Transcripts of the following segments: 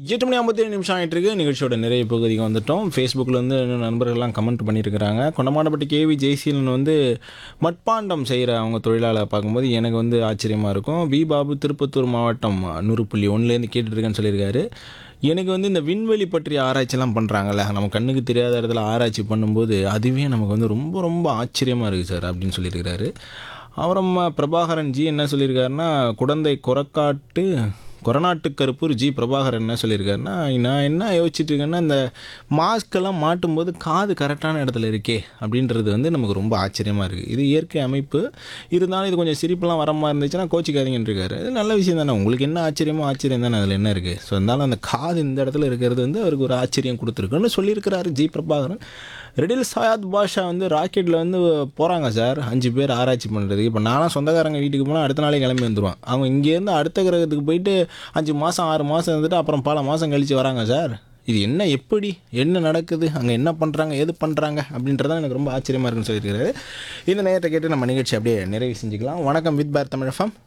எட்டு மணி ஐம்பத்தேழு நிமிஷம் ஆகிட்டு இருக்கு நிகழ்ச்சியோட நிறைய பகுதிக்கு வந்துட்டோம் ஃபேஸ்புக்கில் வந்து இன்னும் நண்பர்கள்லாம் கமெண்ட் பண்ணியிருக்கிறாங்க கொண்டமாடப்பட்டி கேவி ஜெய்சீலன் வந்து மட்பாண்டம் செய்கிற அவங்க தொழிலாளரை பார்க்கும்போது எனக்கு வந்து ஆச்சரியமாக இருக்கும் வி பாபு திருப்பத்தூர் மாவட்டம் நூறு புள்ளி ஒன்றுலேருந்து கேட்டுட்ருக்கேன்னு சொல்லியிருக்காரு எனக்கு வந்து இந்த விண்வெளி பற்றிய ஆராய்ச்சிலாம் பண்ணுறாங்கல்ல நம்ம கண்ணுக்கு தெரியாத இடத்துல ஆராய்ச்சி பண்ணும்போது அதுவே நமக்கு வந்து ரொம்ப ரொம்ப ஆச்சரியமாக இருக்குது சார் அப்படின்னு சொல்லியிருக்கிறாரு அப்புறம் பிரபாகரன் ஜி என்ன சொல்லியிருக்காருன்னா குடந்தை கொரக்காட்டு கொரநாட்டு கருப்பூர் ஜி பிரபாகரன் என்ன சொல்லியிருக்காருன்னா நான் என்ன யோசிச்சுட்டு இருக்கேன்னா இந்த மாஸ்க்கெல்லாம் மாட்டும்போது காது கரெக்டான இடத்துல இருக்கே அப்படின்றது வந்து நமக்கு ரொம்ப ஆச்சரியமாக இருக்குது இது இயற்கை அமைப்பு இருந்தாலும் இது கொஞ்சம் சிரிப்புலாம் வர மாதிரி இருந்துச்சுன்னா கோச்சிக்காதீங்கன்னு இருக்காரு இது நல்ல விஷயம் தானே உங்களுக்கு என்ன ஆச்சரியமோ ஆச்சரியம் தானே அதில் என்ன இருக்குது ஸோ இருந்தாலும் அந்த காது இந்த இடத்துல இருக்கிறது வந்து அவருக்கு ஒரு ஆச்சரியம் கொடுத்துருக்குன்னு சொல்லியிருக்கிறாரு ஜி பிரபாகரன் ரெடில் சயாத் பாஷா வந்து ராக்கெட்டில் வந்து போகிறாங்க சார் அஞ்சு பேர் ஆராய்ச்சி பண்ணுறதுக்கு இப்போ நானும் சொந்தக்காரங்க வீட்டுக்கு போனால் அடுத்த நாளே கிளம்பி வந்துடுவான் அவங்க இங்கேருந்து அடுத்த கிரகத்துக்கு போயிட்டு அஞ்சு மாதம் ஆறு மாதம் இருந்துட்டு அப்புறம் பல மாதம் கழித்து வராங்க சார் இது என்ன எப்படி என்ன நடக்குது அங்கே என்ன பண்ணுறாங்க எது பண்ணுறாங்க அப்படின்றதான் எனக்கு ரொம்ப ஆச்சரியமாக இருக்குன்னு சொல்லியிருக்காரு இந்த நேரத்தை கேட்டு நம்ம நிகழ்ச்சி அப்படியே நிறைவு செஞ்சுக்கலாம் வணக்கம் வித் பார் தமிழ் FM.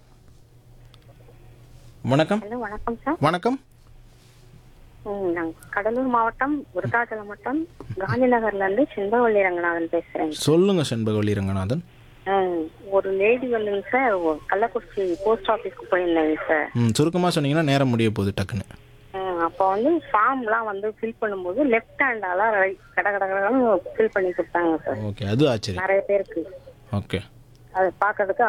வணக்கம் ஹலோ வணக்கம் சார் வணக்கம் ம், நான் கடலூர் மாவட்டம் விருத்தாச்சலம் மாவட்டம் காந்தி நகர்ல இருந்து செண்பகவல்லி ரங்கநாதன் பேசுறேன் சொல்லுங்கள் செண்பகவல்லி ரங்கநாதன் ம், ஒரு லேடி வந்துங்க சார் ஒ- கள்ளக்குறிச்சி போஸ்ட் ஆஃபீஸ்க்கு போயிருந்தேங்க சார் ம் சுருக்கமாக சொன்னீங்கன்னா நேரம் முடிய போகுது டக்குன்னு ம், அப்போ வந்து ஃபார்ம்லாம் வந்து ஃபில் பண்ணும்போது லெஃப்ட் ஹேண்டால ரைட் கட கட கடன்னு ஃபில் பண்ணி கொடுத்தாங்க சார் ஓகே அது ஆச்சரியம் நிறைய பேருக்கு ஓகே அது பார்க்கறதுக்கு